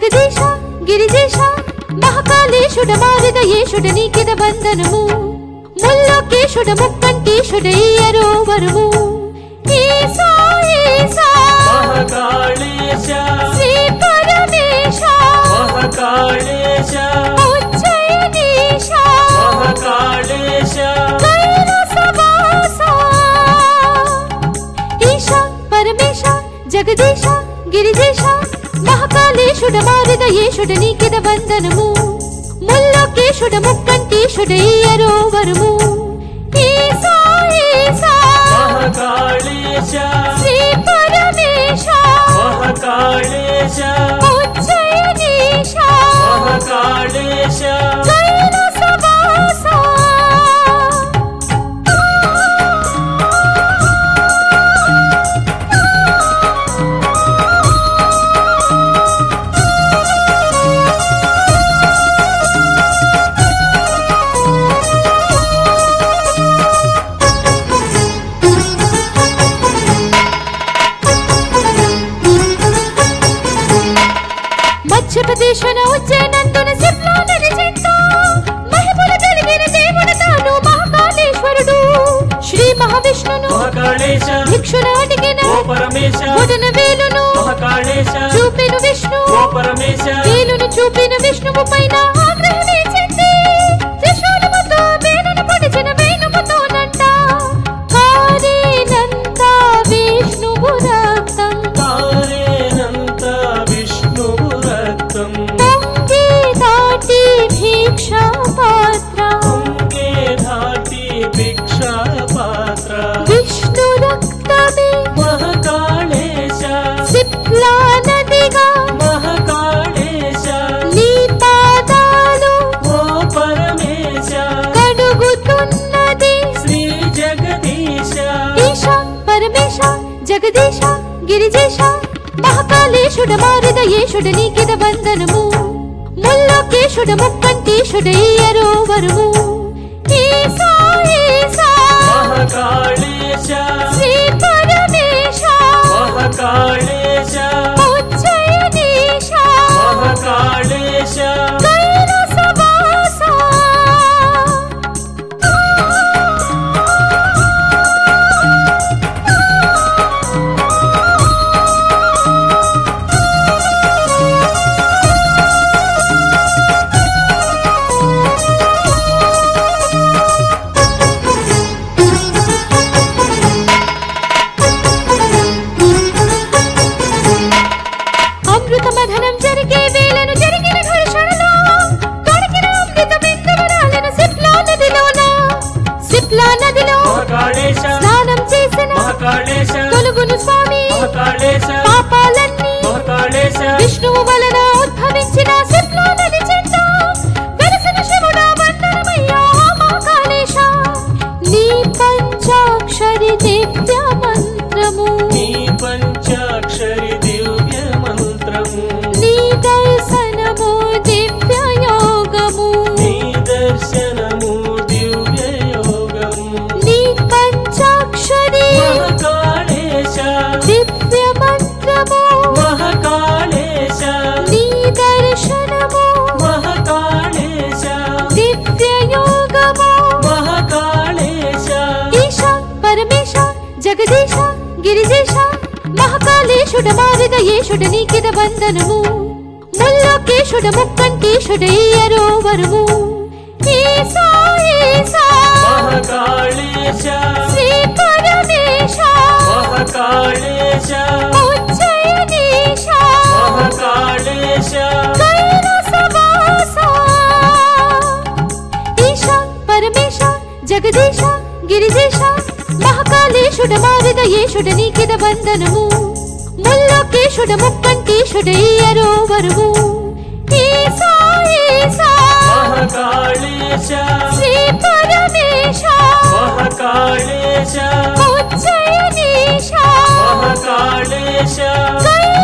జగదీశ గిరిజేశ మహాకాళేశుడ మారిద యేషుడ నీకిద వందనము ముల్లోకేశుడ ముక్కంటీశుడ ఇయ్యరో వరము ఈశా ఈశా మహకాళేశ శ్రీ పరమేశ మహకాళేశ ఉజ్జయినీశ మహకాళేశ కైలాసవాస ఈశ పరమేశ జగదీశ గిరిజేశ మహాకాళేశుడ మారిద యేషుడ నీకిద వందనము ముల్లోకేశుడ ముక్కంటీశుడ ఇయ్యరో వరము ఈశా ఈశా మహకాళేశ శ్రీ పరమేశ మహకాళేశ ఉజ్జయినీశ మహకాళేశ కైలాసవాస మధ్యప్రదేశన ఉజ్జయినందున సిప్లా నడిచింత మహిమలు కలిగిన దేవుడు తాను మహాకాళేశ్వరుడు శ్రీ మహావిష్ణును మహకాళేశ భిక్షున అడిగిన ఓ పరమేశ బుడన వేలును మహకాళేశ చూపిన విష్ణు ఓ పరమేశ వేలును చూపిన విష్ణువు పైన ఆగ్రహించింది త్రిశూలముతో వేలును పొడిచిన వేణుముతోనంట కారేనంత విష్ణువు రక్తం తారేనంత విష్ణువు రక్తం పొంగి దాటి భిక్షా పాత్ర పొంగే ధాటి భిక్షా పాత్ర విష్ణు రక్తమే మహకాళేశ సిప్లా నదిగా మహకాళేశ నీ పాదాలు ఓ పరమేశ కడుగుతున్నది శ్రీ జగదీశ ఈశ పరమేశ జగదీశ గిరిజేశ మహాకాళేశుడ మారిద యేషుడ నీకిద వందనము ముల్లోకేశుడ ముక్కంటీశుడ ఇయ్యరో వరము ఈశా ఈశా మహకాళేశ శ్రీ పరమేశ మహకాళేశ ఉజ్జయినీశ మహకాళేశ కైలాసవాస అమృత మథనం జరిగే వేళను జరిగిన ఘర్షణలో దొరికిన అమృత బిందువురాలను సిప్లా నదిలోన సిప్లా నదిలో మహకాళేశ స్నానం చేసిన మహకాళేశ తొలుగును స్వామి మహకాళేశ పాపాలన్నీ మహకాళేశ విష్ణువు వలన ఉద్భవించిన సిప్లా నది చెంత వెలసిన శివుడా వందనమయ్యా మహాకాళేశ నీ పంచాక్షరి దివ్య మంత్రము నీ పంచాక్షరి దివ్య మంత్రము నీ దర్శనము దివ్య యోగము నీ దర్శనము దివ్య యోగము నీ పంచాక్షరి మహకాళేశ దివ్య మంత్రము మహకాళేశ నీ దర్శనము మహకాళేశ దివ్య యోగము మహకాళేశ ఈశ పరమేశ జగదీశ గిరిజేశ మహాకాళేశుడ మారిద యేషుడ నీకిద వందనము ముల్లోకేశుడ ముక్కంటీశుడ ఇయ్యరో వరము ఈశా ఈశా మహకాళేశ శ్రీ పరమేశ మహకాళేశ ఉజ్జయినీశ మహకాళేశ కైలాసవాస ఈశ పరమేశ జగదీశ గిరిజేశ మహాకాళేశుడ మారిద యేషుడ నీకిద వందనము ముల్లోకేశుడ ముక్కంటీశుడ ఇయ్యరో వరము ఈశా ఈశా మహకాళేశ శ్రీ పరమేశ మహకాళేశ ఉజ్జయినీశ మహకాళేశ కైలాసవాస